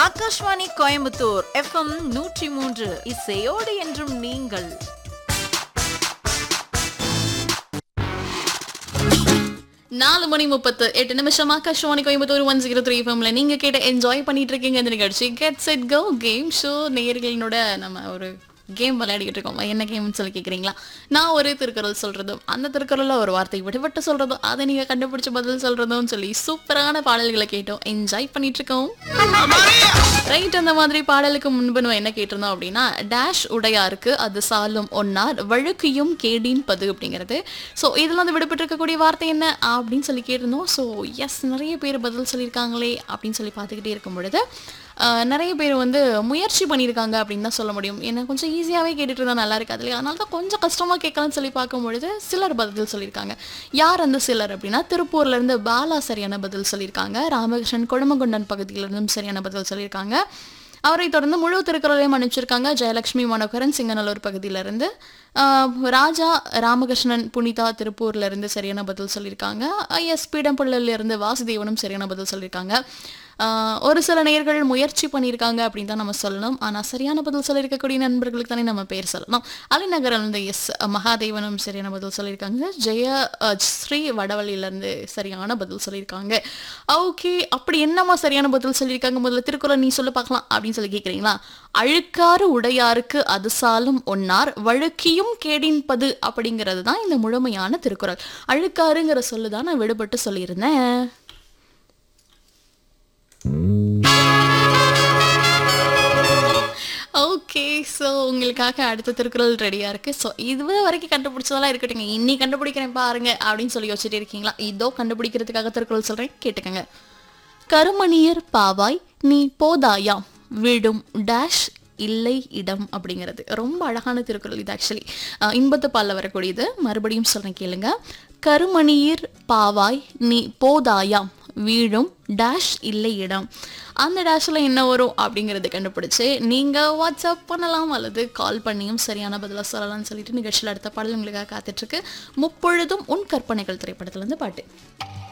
Akashvani Coimbatore FM நூற்றி மூன்று இசையோடு என்றும் நீங்கள் நாலு மணி முப்பத்து எட்டு நிமிஷம் Akashvani Coimbatore one zero three ஃபம்ல நீங்க கேட்ட என்ஜாய் பண்ணிட்டு இருக்கீங்க இந்த நிகழ்ச்சி get set go game show நேயர்களினோட நம்ம ஒரு கேம் விளையாடிக்கிட்டு இருக்கோம் என்ன கேம்னு சொல்லி கேட்குறீங்களா நான் ஒரு திருக்குறள் சொல்றதும் அந்த திருக்குறளில் ஒரு வார்த்தை விடுபட்டு சொல்றதும் அதை நீங்க கண்டுபிடிச்ச பதில் சொல்றதும் சொல்லி சூப்பரான பாடல்களை கேட்டோம் என்ஜாய் பண்ணிட்டு இருக்கோம் ரைட் அந்த மாதிரி பாடலுக்கு முன்பு நம்ம என்ன கேட்டிருந்தோம் அப்படின்னா டேஷ் உடையாருக்கு அது சாலும் ஒன்னார் வழுக்கையும் கேடின் பது அப்படிங்கிறது ஸோ இதில் வந்து விடுபட்டு இருக்கக்கூடிய வார்த்தை என்ன அப்படின்னு சொல்லி கேட்டிருந்தோம் ஸோ எஸ் நிறைய பேர் பதில் சொல்லியிருக்காங்களே அப்படின்னு சொல்லி பார்த்துக்கிட்டே இருக்கும் பொழுது ஆஹ், நிறைய பேர் வந்து முயற்சி பண்ணியிருக்காங்க அப்படின்னு தான் சொல்ல முடியும் ஏன்னா கொஞ்சம் ஈஸியாகவே கேட்டுட்டு இருந்தால் நல்லா இருக்காது இல்லையா அதனால தான் கொஞ்சம் கஷ்டமாக கேட்கலாம்னு சொல்லி பார்க்கும் பொழுது சிலர் பதில் சொல்லியிருக்காங்க யார் அந்த சிலர் அப்படின்னா திருப்பூர்ல இருந்து பாலா சரியான பதில் சொல்லியிருக்காங்க ராமகிருஷ்ணன் குழம்பகுண்டன் பகுதியிலிருந்தும் சரியான பதில் சொல்லியிருக்காங்க அவரை தொடர்ந்து முழு திருக்குறளையும் அனுப்பிச்சிருக்காங்க ஜெயலட்சுமி மனோகரன் சிங்கநல்லூர் பகுதியிலிருந்து ஆஹ், ராஜா ராமகிருஷ்ணன் புனிதா திருப்பூர்ல இருந்து சரியான பதில் சொல்லியிருக்காங்க எஸ் பீடம்பள்ளில இருந்து வாசுதேவனும் சரியான பதில் சொல்லியிருக்காங்க ஆஹ், ஒரு சில நேயர்கள் முயற்சி பண்ணியிருக்காங்க அப்படின்னு தான் நம்ம சொல்லணும் ஆனால் சரியான பதில் சொல்லியிருக்கக்கூடிய நண்பர்களுக்கு தானே நம்ம பேர் சொல்லணும் அலிநகரில் இருந்து எஸ் மகாதேவனும் சரியான பதில் சொல்லியிருக்காங்க ஜெய அஹ், ஸ்ரீ வடவழியிலேருந்து சரியான பதில் சொல்லியிருக்காங்க ஓகே அப்படி என்னம்மா சரியான பதில் சொல்லியிருக்காங்க முதல்ல திருக்குறள் நீ சொல்லி பார்க்கலாம் அப்படின்னு சொல்லி கேட்குறீங்களா அழுக்காறு உடையாருக்கு அது சாலும் ஒன்னார் வழுக்கியும் கேடின்பது அப்படிங்கிறது தான் இந்த முழுமையான திருக்குறள் அழுக்காருங்கிற சொல்லு தான் நான் விடுபட்டு சொல்லியிருந்தேன் ஓகே ஸோ உங்களுக்காக அடுத்த திருக்குறள் ரெடியாக இருக்குது ஸோ இது வரைக்கும் கண்டுபிடிச்சதெல்லாம் இருக்கட்டுங்க இன்னி கண்டுபிடிக்கிறேன் பாருங்க அப்படின்னு சொல்லி யோசிச்சுட்டு இருக்கீங்களா இதோ கண்டுபிடிக்கிறதுக்காக திருக்குறள் சொல்கிறேன் கேட்டுக்கங்க கருமணியர் பாவாய் நீ போதாயாம் விடும் டேஷ் இல்லை இடம் அப்படிங்கிறது ரொம்ப அழகான திருக்குறள் இது ஆக்சுவலி இன்பத்து பாலில் வரக்கூடியது மறுபடியும் சொல்கிறேன் கேளுங்க கருமணியர் பாவாய் நீ போதாயாம் வீழும் டேஷ் இல்லை இடம் அந்த டேஷில் என்ன வரும் அப்படிங்கிறத கண்டுபிடிச்சு நீங்கள் வாட்ஸ்அப் பண்ணலாம் அல்லது கால் பண்ணியும் சரியான பதிலாக சொல்லலாம்னு சொல்லிட்டு நிகழ்ச்சியில் அடுத்த பாடல் உங்களுக்காக காத்துட்ருக்கு முப்பொழுதும் உன் கற்பனைகள் திரைப்படத்துலேருந்து பாட்டு